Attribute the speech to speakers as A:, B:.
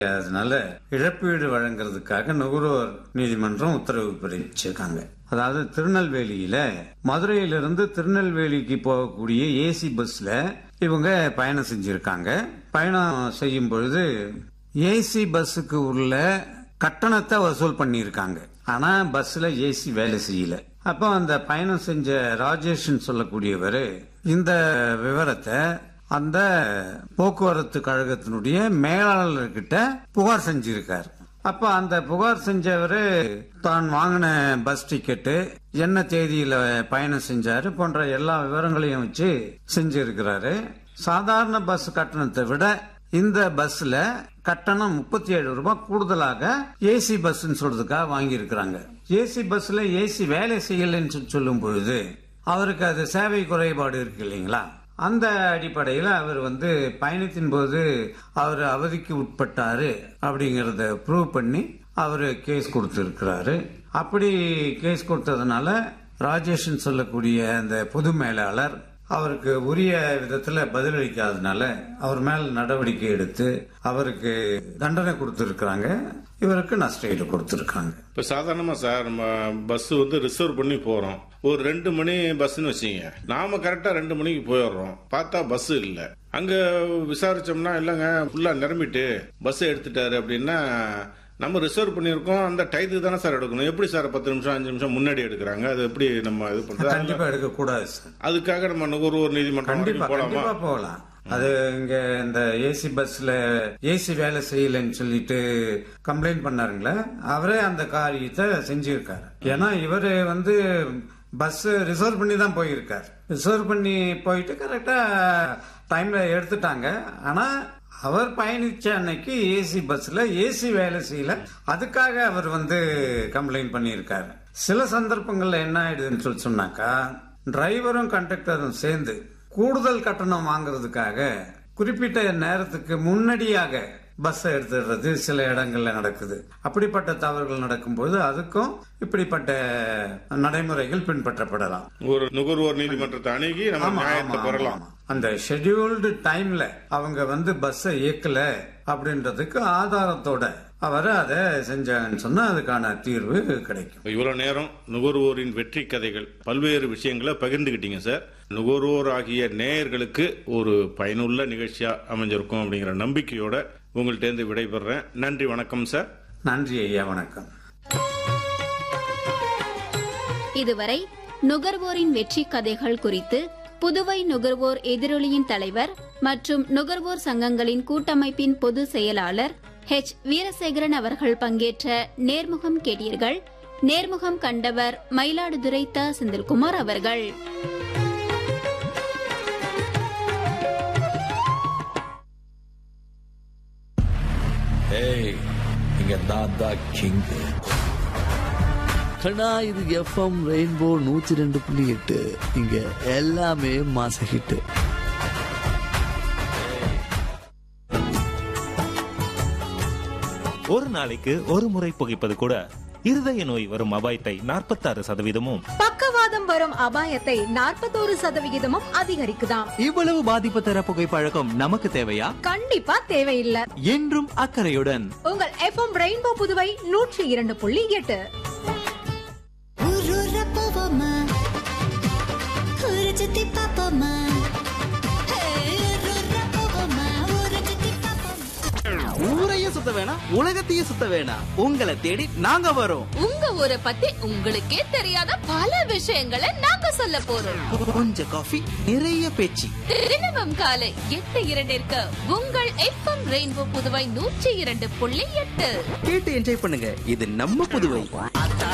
A: அதனால இழப்பீடு வழங்குறதுக்காக நுகர்வோர் நீதிமன்றம் உத்தரவு பிறப்பிச்சிருக்காங்க அதாவது திருநெல்வேலியில மதுரையிலிருந்து திருநெல்வேலிக்கு போகக்கூடிய ஏசி பஸ்ல இவங்க பயணம் செஞ்சிருக்காங்க பயணம் செய்யும் பொழுது ஏசி பஸ்ஸுக்கு உள்ள கட்டணத்தை வசூல் பண்ணியிருக்காங்க ஆனா பஸ்ல ஏசி வேலை செய்யல அப்போ அந்த பயணம் செஞ்ச ராஜேஷ்னு சொல்லக்கூடியவர் இந்த விவரத்தை அந்த போக்குவரத்து கழகத்தினுடைய மேலாளர்கிட்ட புகார் செஞ்சிருக்கார் அப்ப அந்த புகார் செஞ்சவரு தான் வாங்கின பஸ் டிக்கெட்டு என்ன தேதியில பயணம் செஞ்சாரு போன்ற எல்லா விவரங்களையும் வச்சு செஞ்சிருக்கிறாரு சாதாரண பஸ் கட்டணத்தை விட இந்த பஸ்ல கட்டணம் முப்பத்தி ஏழு ரூபாய் கூடுதலாக ஏசி பஸ் சொல்றதுக்காக வாங்கி இருக்கிறாங்க ஏசி பஸ்ல ஏசி வேலை செய்யலைன்னு சொல்லி சொல்லும் பொழுது அவருக்கு அது சேவை குறைபாடு இருக்கு இல்லைங்களா அந்த அடிப்படையில் அவர் வந்து பயணத்தின் போது அவர் அவதிக்கு உட்பட்டாரு அப்படிங்கறத ப்ரூவ் பண்ணி அவர் கேஸ் கொடுத்திருக்கிறாரு அப்படி கேஸ் கொடுத்ததுனால ராஜேஷன் சொல்லக்கூடிய அந்த பொது மேலாளர் அவருக்கு உரிய விதத்துல பதிலளிக்காதனால அவர் மேல் நடவடிக்கை எடுத்து அவருக்கு தண்டனை கொடுத்திருக்கிறாங்க இவருக்கு நஷ்டஈடு கொடுத்திருக்காங்க
B: இப்ப சாதாரணமா சார் நம்ம பஸ் வந்து ரிசர்வ் பண்ணி போறோம் ஒரு ரெண்டு மணி பஸ்ன்னு வச்சுங்க நாம கரெக்டா ரெண்டு மணிக்கு போயிடுறோம் பார்த்தா பஸ் இல்ல அங்க விசாரிச்சோம்னா இல்லங்க ஃபுல்லா நிரம்பிட்டு பஸ் எடுத்துட்டாரு அப்படின்னா நம்ம ரிசர்வ் பண்ணியிருக்கோம் அந்த டயத்துக்கு தானே சார் எடுக்கணும் எப்படி சார் பத்து நிமிஷம் அஞ்சு நிமிஷம் முன்னாடி எடுக்கிறாங்க அது எப்படி நம்ம இது பண்றது
A: கண்டிப்பா எடுக்க கூடாது சார்
B: அதுக்காக நம்ம நுகர்வோர் நீதிமன்றம்
A: கண்டிப்பா
B: வரைக்கும் போலாமா
A: கண்டிப்பா போகலாம் அது இங்க இந்த ஏசி பஸ்ல ஏசி வேலை செய்யலைன்னு சொல்லிட்டு கம்ப்ளைண்ட் பண்ணாருங்களே அவரே அந்த காரியத்தை செஞ்சிருக்காரு ஏன்னா இவரு வந்து பஸ் ரிசர்வ் பண்ணி தான் போயிருக்காரு ரிசர்வ் பண்ணி போயிட்டு கரெக்டா டைம்ல எடுத்துட்டாங்க ஆனா அவர் பயணிச்ச அன்னைக்கு ஏசி பஸ்ல ஏசி வேலை செய்யல அதுக்காக அவர் வந்து கம்ப்ளைண்ட் பண்ணியிருக்காரு சில சந்தர்ப்பங்கள்ல என்ன ஆயிடுதுன்னு சொல்லி சொன்னாக்கா டிரைவரும் கண்டக்டரும் சேர்ந்து கூடுதல் கட்டணம் வாங்குறதுக்காக குறிப்பிட்ட நேரத்துக்கு முன்னாடியாக பஸ்ஸை எடுத்துடுறது சில இடங்கள்ல நடக்குது அப்படிப்பட்ட தவறுகள் நடக்கும்போது அதுக்கும் இப்படிப்பட்ட நடைமுறைகள் பின்பற்றப்படலாம்
B: ஒரு நுகர்வோர் நீதிமன்றத்தை அணுகி நம்ம
A: ஆமா,
B: நியாயத்தை
A: ஆமா,
B: பெறலாம்
A: ஆமா. அந்த ஷெட்யூல்டு டைம்ல அவங்க வந்து பஸ்ஸை இயக்கல அப்படின்றதுக்கு ஆதாரத்தோட அவர் அதை செஞ்சாங்கன்னு சொன்னா அதுக்கான தீர்வு கிடைக்கும்
B: இவ்வளவு நேரம் நுகர்வோரின் வெற்றி கதைகள் பல்வேறு விஷயங்களை பகிர்ந்துகிட்டீங்க சார் நுகர்வோர் ஆகிய நேயர்களுக்கு ஒரு பயனுள்ள நிகழ்ச்சியா அமைஞ்சிருக்கும் அப்படிங்கிற நம்பிக்கையோட உங்கள்ட்ட இருந்து விடைபெறேன் நன்றி வணக்கம் சார்
A: நன்றி ஐயா வணக்கம்
C: இதுவரை நுகர்வோரின் வெற்றி கதைகள் குறித்து புதுவை நுகர்வோர் எதிரொலியின் தலைவர் மற்றும் நுகர்வோர் சங்கங்களின் கூட்டமைப்பின் பொதுச் செயலாளர் ஹெச் வீரசேகரன் அவர்கள் பங்கேற்ற நேர்முகம் கேட்டீர்கள் நேர்முகம் கண்டவர் மயிலாடுதுறை த செந்தில்குமார் அவர்கள்
D: ஏய் இங்க நான் தான் கிங் கண்ணா இது எஃப்எம் ரெயின்போ நூத்தி ரெண்டு புள்ளி எட்டு இங்க எல்லாமே மாச ஹிட்
E: ஒரு நாளைக்கு ஒரு முறை புகைப்பது கூட இருதய நோய் வரும் அபாயத்தை நாற்பத்தாறு சதவீதமும்
F: பக்கவாதம் வரும் அபாயத்தை நாற்பத்தோரு சதவிகிதமும் அதிகரிக்குதாம்
G: இவ்வளவு பாதிப்பு தர புகைப்பழக்கம் நமக்கு தேவையா
F: கண்டிப்பா தேவையில்லை
G: என்றும் அக்கறையுடன்
F: உங்கள் எஃப்எம் ரெயின்போ புதுவை நூற்றி இரண்டு புள்ளி எட்டு
H: ஊரூர போவோமா ஊரை சுத்தி பார்ப்போமா ஹே, ஊரூர போவோமா ஊரை சுத்தி பார்ப்போமா
G: ஊரையும் சுத்த வேணாம் உலகத்தையும் சுத்த வேணாம் உங்களை தேடி நாங்க வரோம்
I: உங்க ஊரை பத்தி உங்களுக்கே தெரியாத பல விஷயங்களை நாங்க சொல்ல போறோம்
G: கொஞ்சம் காஃபி நிறைய பேச்சு
I: தினமும் காலை எட்டு இரண்டிற்கு உங்கள் எஃப்எம் ரெயின்போ புதுவை நூற்றி இரண்டு புள்ளி எட்டு
G: கேட்டு என்ஜாய் பண்ணுங்க இது நம்ம புதுவை